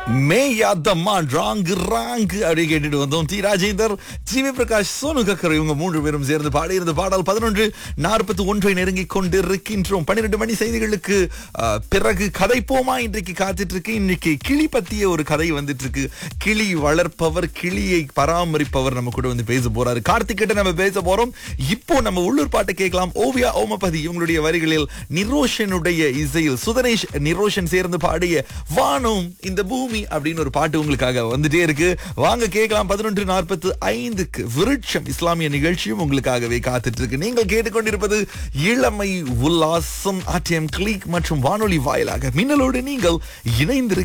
மேயாதம்மா wrong wrong அப்படி கேட்டுட்டு வந்தோம் டி ராஜேந்தர் ஜிவி பிரகாஷ் சோனு கக்கர் இவங்க மூன்று பேரும் சேர்ந்து பாடியிருந்த பாடல் பதினொன்று நாற்பத்தி ஒன்றை நெருங்கிக் கொண்டிருக்கின்றோம் பன்னிரண்டு மணி செய்திகளுக்கு ஆ, பிறகு கதைப்போமா இன்றைக்கு காத்துட்டு இருக்கு இன்னைக்கு கிளி பத்திய ஒரு கதை வந்துட்டு இருக்கு கிளி வளர்ப்பவர் கிளியை பராமரிப்பவர் நம்ம கூட வந்து பேச போறாரு கார்த்திக் கிட்ட நம்ம பேச போறோம் இப்போ நம்ம உள்ளூர் பாட்டை கேட்கலாம் ஓவியா ஓமபதி இவங்களுடைய வரிகளில் நிரோஷனுடைய இசையில் சுதனேஷ் நிரோஷன் சேர்ந்து பாடிய வானம் இந்த பூமி அப்படின்னு ஒரு பாட்டு உங்களுக்காக வந்துட்டே இருக்கு வாங்க கேட்கலாம் பதினொன்று நாற்பத்து ஐந்துக்கு விருட்சம் இஸ்லாமிய நிகழ்ச்சியும் உங்களுக்காகவே காத்துட்டு இருக்கு நீங்கள் கேட்டுக்கொண்டிருப்பது இளமை உல்லாசம் ஆர்டிஎம் கிளிக் மற்றும் வானொலி வாயிலாக மின்னலோடு நீங்கள் இணைந்திருக்க